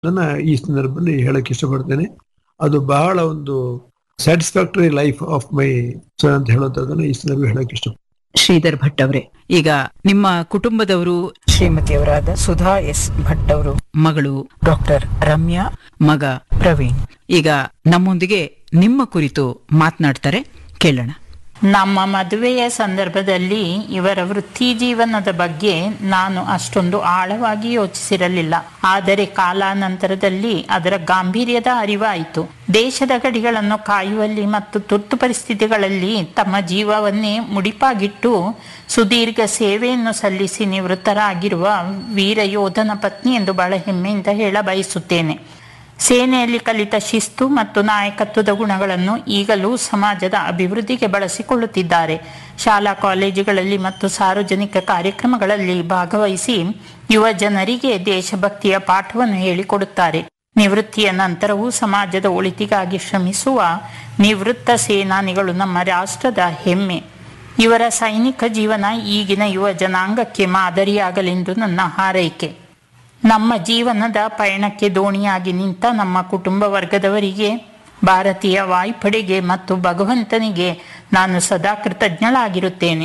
ನನ್ನ ಈ ಸಂದರ್ಭದಲ್ಲಿ ಹೇಳಕ್ ಇಷ್ಟಪಡ್ತೇನೆ ಅದು ಬಹಳ ಒಂದು satisfactory life of my son ಅಂತ ಹೇಳುವಂತದನ್ನ ಈ ಸಂದರ್ಭ ಹೇಳಕ್ ಇಷ್ಟ ಶ್ರೀಧರ್ ಭಟ್ ಅವರೇ ಈಗ ನಿಮ್ಮ ಕುಟುಂಬದವರು ಶ್ರೀಮತಿಯವರಾದ ಸುಧಾ ಎಸ್ ಭಟ್ ಅವರು ಮಗಳು ಡಾಕ್ಟರ್ ರಮ್ಯಾ ಮಗ ಪ್ರವೀಣ್ ಈಗ ನಮ್ಮೊಂದಿಗೆ ನಿಮ್ಮ ಕುರಿತು ಮಾತನಾಡ್ತಾರೆ ಕೇಳೋಣ ನಮ್ಮ ಮದುವೆಯ ಸಂದರ್ಭದಲ್ಲಿ ಇವರ ವೃತ್ತಿ ಜೀವನದ ಬಗ್ಗೆ ನಾನು ಅಷ್ಟೊಂದು ಆಳವಾಗಿ ಯೋಚಿಸಿರಲಿಲ್ಲ ಆದರೆ ಕಾಲಾನಂತರದಲ್ಲಿ ಅದರ ಗಾಂಭೀರ್ಯದ ಅರಿವಾಯಿತು ದೇಶದ ಗಡಿಗಳನ್ನು ಕಾಯುವಲ್ಲಿ ಮತ್ತು ತುರ್ತು ಪರಿಸ್ಥಿತಿಗಳಲ್ಲಿ ತಮ್ಮ ಜೀವವನ್ನೇ ಮುಡಿಪಾಗಿಟ್ಟು ಸುದೀರ್ಘ ಸೇವೆಯನ್ನು ಸಲ್ಲಿಸಿ ನಿವೃತ್ತರಾಗಿರುವ ವೀರ ಯೋಧನ ಪತ್ನಿ ಎಂದು ಬಹಳ ಹೆಮ್ಮೆಯಿಂದ ಹೇಳ ಬಯಸುತ್ತೇನೆ ಸೇನೆಯಲ್ಲಿ ಕಲಿತ ಶಿಸ್ತು ಮತ್ತು ನಾಯಕತ್ವದ ಗುಣಗಳನ್ನು ಈಗಲೂ ಸಮಾಜದ ಅಭಿವೃದ್ಧಿಗೆ ಬಳಸಿಕೊಳ್ಳುತ್ತಿದ್ದಾರೆ ಶಾಲಾ ಕಾಲೇಜುಗಳಲ್ಲಿ ಮತ್ತು ಸಾರ್ವಜನಿಕ ಕಾರ್ಯಕ್ರಮಗಳಲ್ಲಿ ಭಾಗವಹಿಸಿ ಯುವ ಜನರಿಗೆ ದೇಶಭಕ್ತಿಯ ಪಾಠವನ್ನು ಹೇಳಿಕೊಡುತ್ತಾರೆ ನಿವೃತ್ತಿಯ ನಂತರವೂ ಸಮಾಜದ ಒಳಿತಿಗಾಗಿ ಶ್ರಮಿಸುವ ನಿವೃತ್ತ ಸೇನಾನಿಗಳು ನಮ್ಮ ರಾಷ್ಟ್ರದ ಹೆಮ್ಮೆ ಇವರ ಸೈನಿಕ ಜೀವನ ಈಗಿನ ಯುವ ಜನಾಂಗಕ್ಕೆ ಮಾದರಿಯಾಗಲೆಂದು ನನ್ನ ಹಾರೈಕೆ ನಮ್ಮ ಜೀವನದ ಪಯಣಕ್ಕೆ ದೋಣಿಯಾಗಿ ನಿಂತ ನಮ್ಮ ಕುಟುಂಬ ವರ್ಗದವರಿಗೆ ಭಾರತೀಯ ವಾಯುಪಡೆಗೆ ಮತ್ತು ಭಗವಂತನಿಗೆ ನಾನು ಸದಾ ಕೃತಜ್ಞಳಾಗಿರುತ್ತೇನೆ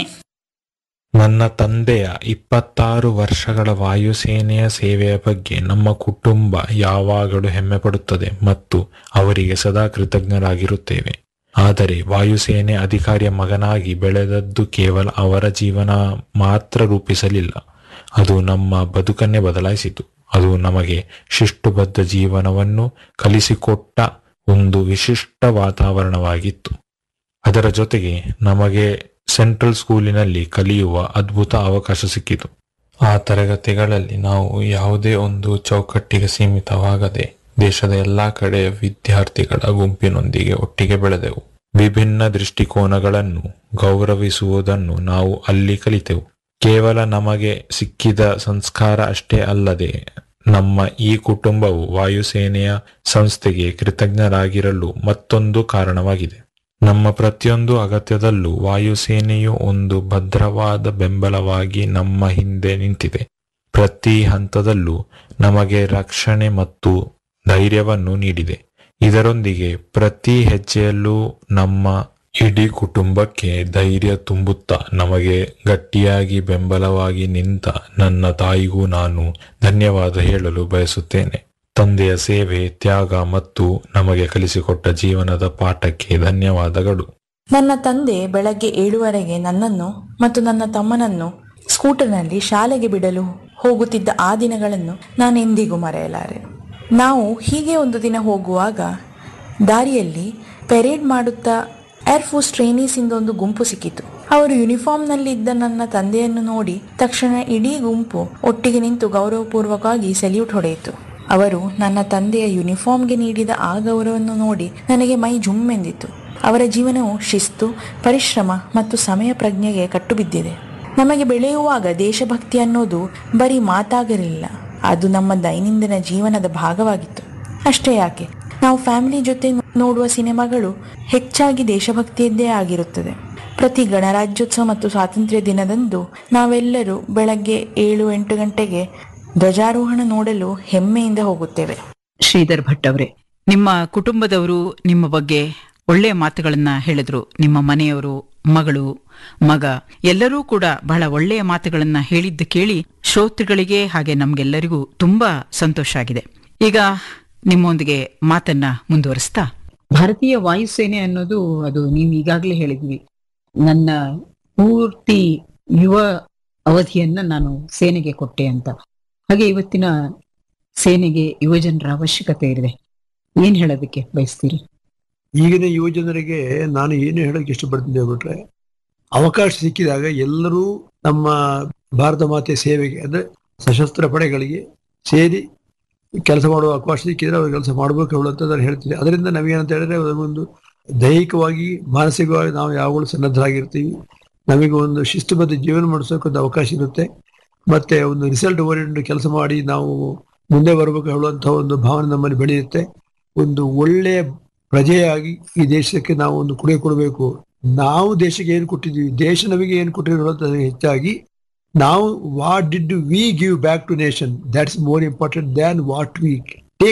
ನನ್ನ ತಂದೆಯ ಇಪ್ಪತ್ತಾರು ವರ್ಷಗಳ ವಾಯುಸೇನೆಯ ಸೇವೆಯ ಬಗ್ಗೆ ನಮ್ಮ ಕುಟುಂಬ ಯಾವಾಗಲೂ ಹೆಮ್ಮೆ ಪಡುತ್ತದೆ ಮತ್ತು ಅವರಿಗೆ ಸದಾ ಕೃತಜ್ಞರಾಗಿರುತ್ತೇವೆ ಆದರೆ ವಾಯುಸೇನೆ ಅಧಿಕಾರಿಯ ಮಗನಾಗಿ ಬೆಳೆದದ್ದು ಕೇವಲ ಅವರ ಜೀವನ ಮಾತ್ರ ರೂಪಿಸಲಿಲ್ಲ ಅದು ನಮ್ಮ ಬದುಕನ್ನೇ ಬದಲಾಯಿಸಿತು ಅದು ನಮಗೆ ಶಿಷ್ಟುಬದ್ಧ ಜೀವನವನ್ನು ಕಲಿಸಿಕೊಟ್ಟ ಒಂದು ವಿಶಿಷ್ಟ ವಾತಾವರಣವಾಗಿತ್ತು ಅದರ ಜೊತೆಗೆ ನಮಗೆ ಸೆಂಟ್ರಲ್ ಸ್ಕೂಲಿನಲ್ಲಿ ಕಲಿಯುವ ಅದ್ಭುತ ಅವಕಾಶ ಸಿಕ್ಕಿತು ಆ ತರಗತಿಗಳಲ್ಲಿ ನಾವು ಯಾವುದೇ ಒಂದು ಚೌಕಟ್ಟಿಗೆ ಸೀಮಿತವಾಗದೆ ದೇಶದ ಎಲ್ಲಾ ಕಡೆಯ ವಿದ್ಯಾರ್ಥಿಗಳ ಗುಂಪಿನೊಂದಿಗೆ ಒಟ್ಟಿಗೆ ಬೆಳೆದೆವು ವಿಭಿನ್ನ ದೃಷ್ಟಿಕೋನಗಳನ್ನು ಗೌರವಿಸುವುದನ್ನು ನಾವು ಅಲ್ಲಿ ಕಲಿತೆವು ಕೇವಲ ನಮಗೆ ಸಿಕ್ಕಿದ ಸಂಸ್ಕಾರ ಅಷ್ಟೇ ಅಲ್ಲದೆ ನಮ್ಮ ಈ ಕುಟುಂಬವು ವಾಯುಸೇನೆಯ ಸಂಸ್ಥೆಗೆ ಕೃತಜ್ಞರಾಗಿರಲು ಮತ್ತೊಂದು ಕಾರಣವಾಗಿದೆ ನಮ್ಮ ಪ್ರತಿಯೊಂದು ಅಗತ್ಯದಲ್ಲೂ ವಾಯುಸೇನೆಯು ಒಂದು ಭದ್ರವಾದ ಬೆಂಬಲವಾಗಿ ನಮ್ಮ ಹಿಂದೆ ನಿಂತಿದೆ ಪ್ರತಿ ಹಂತದಲ್ಲೂ ನಮಗೆ ರಕ್ಷಣೆ ಮತ್ತು ಧೈರ್ಯವನ್ನು ನೀಡಿದೆ ಇದರೊಂದಿಗೆ ಪ್ರತಿ ಹೆಜ್ಜೆಯಲ್ಲೂ ನಮ್ಮ ಇಡೀ ಕುಟುಂಬಕ್ಕೆ ಧೈರ್ಯ ತುಂಬುತ್ತಾ ನಮಗೆ ಗಟ್ಟಿಯಾಗಿ ಬೆಂಬಲವಾಗಿ ನಿಂತ ನನ್ನ ತಾಯಿಗೂ ನಾನು ಧನ್ಯವಾದ ಹೇಳಲು ಬಯಸುತ್ತೇನೆ ತಂದೆಯ ಸೇವೆ ತ್ಯಾಗ ಮತ್ತು ನಮಗೆ ಕಲಿಸಿಕೊಟ್ಟ ಜೀವನದ ಪಾಠಕ್ಕೆ ಧನ್ಯವಾದಗಳು ನನ್ನ ತಂದೆ ಬೆಳಗ್ಗೆ ಏಳುವರೆಗೆ ನನ್ನನ್ನು ಮತ್ತು ನನ್ನ ತಮ್ಮನನ್ನು ಸ್ಕೂಟರ್ನಲ್ಲಿ ಶಾಲೆಗೆ ಬಿಡಲು ಹೋಗುತ್ತಿದ್ದ ಆ ದಿನಗಳನ್ನು ನಾನು ಎಂದಿಗೂ ಮರೆಯಲಾರೆ ನಾವು ಹೀಗೆ ಒಂದು ದಿನ ಹೋಗುವಾಗ ದಾರಿಯಲ್ಲಿ ಪೆರೇಡ್ ಮಾಡುತ್ತಾ ಏರ್ಫೋರ್ಸ್ ಟ್ರೈನೀಸ್ ಇಂದ ಒಂದು ಗುಂಪು ಸಿಕ್ಕಿತು ಅವರು ಯೂನಿಫಾರ್ಮ್ನಲ್ಲಿ ಇದ್ದ ನನ್ನ ತಂದೆಯನ್ನು ನೋಡಿ ತಕ್ಷಣ ಇಡೀ ಗುಂಪು ಒಟ್ಟಿಗೆ ನಿಂತು ಗೌರವಪೂರ್ವಕವಾಗಿ ಸೆಲ್ಯೂಟ್ ಹೊಡೆಯಿತು ಅವರು ನನ್ನ ತಂದೆಯ ಯೂನಿಫಾರ್ಮ್ಗೆ ನೀಡಿದ ಆ ಗೌರವವನ್ನು ನೋಡಿ ನನಗೆ ಮೈ ಜುಮ್ಮೆಂದಿತು ಅವರ ಜೀವನವು ಶಿಸ್ತು ಪರಿಶ್ರಮ ಮತ್ತು ಸಮಯ ಪ್ರಜ್ಞೆಗೆ ಕಟ್ಟುಬಿದ್ದಿದೆ ನಮಗೆ ಬೆಳೆಯುವಾಗ ದೇಶಭಕ್ತಿ ಅನ್ನೋದು ಬರೀ ಮಾತಾಗಿರಲಿಲ್ಲ ಅದು ನಮ್ಮ ದೈನಂದಿನ ಜೀವನದ ಭಾಗವಾಗಿತ್ತು ಅಷ್ಟೇ ಯಾಕೆ ನಾವು ಫ್ಯಾಮಿಲಿ ಜೊತೆ ನೋಡುವ ಸಿನಿಮಾಗಳು ಹೆಚ್ಚಾಗಿ ದೇಶಭಕ್ತಿಯದ್ದೇ ಆಗಿರುತ್ತದೆ ಪ್ರತಿ ಗಣರಾಜ್ಯೋತ್ಸವ ಮತ್ತು ಸ್ವಾತಂತ್ರ್ಯ ದಿನದಂದು ನಾವೆಲ್ಲರೂ ಬೆಳಗ್ಗೆ ಏಳು ಎಂಟು ಗಂಟೆಗೆ ಧ್ವಜಾರೋಹಣ ನೋಡಲು ಹೆಮ್ಮೆಯಿಂದ ಹೋಗುತ್ತೇವೆ ಶ್ರೀಧರ್ ಭಟ್ ಅವರೇ ನಿಮ್ಮ ಕುಟುಂಬದವರು ನಿಮ್ಮ ಬಗ್ಗೆ ಒಳ್ಳೆಯ ಮಾತುಗಳನ್ನ ಹೇಳಿದ್ರು ನಿಮ್ಮ ಮನೆಯವರು ಮಗಳು ಮಗ ಎಲ್ಲರೂ ಕೂಡ ಬಹಳ ಒಳ್ಳೆಯ ಮಾತುಗಳನ್ನ ಹೇಳಿದ್ದು ಕೇಳಿ ಶ್ರೋತೃಗಳಿಗೆ ಹಾಗೆ ನಮ್ಗೆಲ್ಲರಿಗೂ ತುಂಬಾ ಸಂತೋಷ ಆಗಿದೆ ಈಗ ನಿಮ್ಮೊಂದಿಗೆ ಮಾತನ್ನ ಮುಂದುವರಿಸ್ತಾ ಭಾರತೀಯ ವಾಯುಸೇನೆ ಅನ್ನೋದು ಅದು ನೀವು ಈಗಾಗಲೇ ಹೇಳಿದ್ವಿ ನನ್ನ ಪೂರ್ತಿ ಯುವ ಅವಧಿಯನ್ನ ನಾನು ಸೇನೆಗೆ ಕೊಟ್ಟೆ ಅಂತ ಹಾಗೆ ಇವತ್ತಿನ ಸೇನೆಗೆ ಯುವಜನರ ಅವಶ್ಯಕತೆ ಇದೆ ಏನ್ ಹೇಳೋದಕ್ಕೆ ಬಯಸ್ತೀರಿ ಈಗಿನ ಯುವಜನರಿಗೆ ನಾನು ಏನು ಹೇಳಕ್ ಇಷ್ಟಪಡ್ತೀನಿ ಹೇಳ್ಬಿಟ್ರೆ ಅವಕಾಶ ಸಿಕ್ಕಿದಾಗ ಎಲ್ಲರೂ ನಮ್ಮ ಭಾರತ ಮಾತೆ ಸೇವೆಗೆ ಅಂದ್ರೆ ಸಶಸ್ತ್ರ ಪಡೆಗಳಿಗೆ ಸೇರಿ ಕೆಲಸ ಮಾಡುವ ಅವಕಾಶ ಸಿಕ್ಕಿದ್ರೆ ಅವ್ರು ಕೆಲಸ ಮಾಡಬೇಕು ಹೇಳುವಂಥದ್ದು ಹೇಳ್ತೀನಿ ಅದರಿಂದ ನಮಗೇನಂತ ಹೇಳಿದ್ರೆ ಒಂದು ದೈಹಿಕವಾಗಿ ಮಾನಸಿಕವಾಗಿ ನಾವು ಯಾವಾಗಲೂ ಸನ್ನದ್ಧರಾಗಿರ್ತೀವಿ ನಮಗೆ ಒಂದು ಶಿಸ್ತುಬದ್ಧ ಜೀವನ ಮಾಡಿಸೋಕೆ ಒಂದು ಅವಕಾಶ ಇರುತ್ತೆ ಮತ್ತೆ ಒಂದು ರಿಸಲ್ಟ್ ಓರಿಯೆಂಟ್ ಕೆಲಸ ಮಾಡಿ ನಾವು ಮುಂದೆ ಬರಬೇಕು ಹೇಳುವಂತಹ ಒಂದು ಭಾವನೆ ನಮ್ಮಲ್ಲಿ ಬೆಳೆಯುತ್ತೆ ಒಂದು ಒಳ್ಳೆಯ ಪ್ರಜೆಯಾಗಿ ಈ ದೇಶಕ್ಕೆ ನಾವು ಒಂದು ಕೊಡುಗೆ ಕೊಡಬೇಕು ನಾವು ದೇಶಕ್ಕೆ ಏನು ಕೊಟ್ಟಿದ್ದೀವಿ ದೇಶ ನಮಗೆ ಏನು ಕೊಟ್ಟಿರೋದು ಹೆಚ್ಚಾಗಿ ನಾವು what did we give back to nation that's more important than what V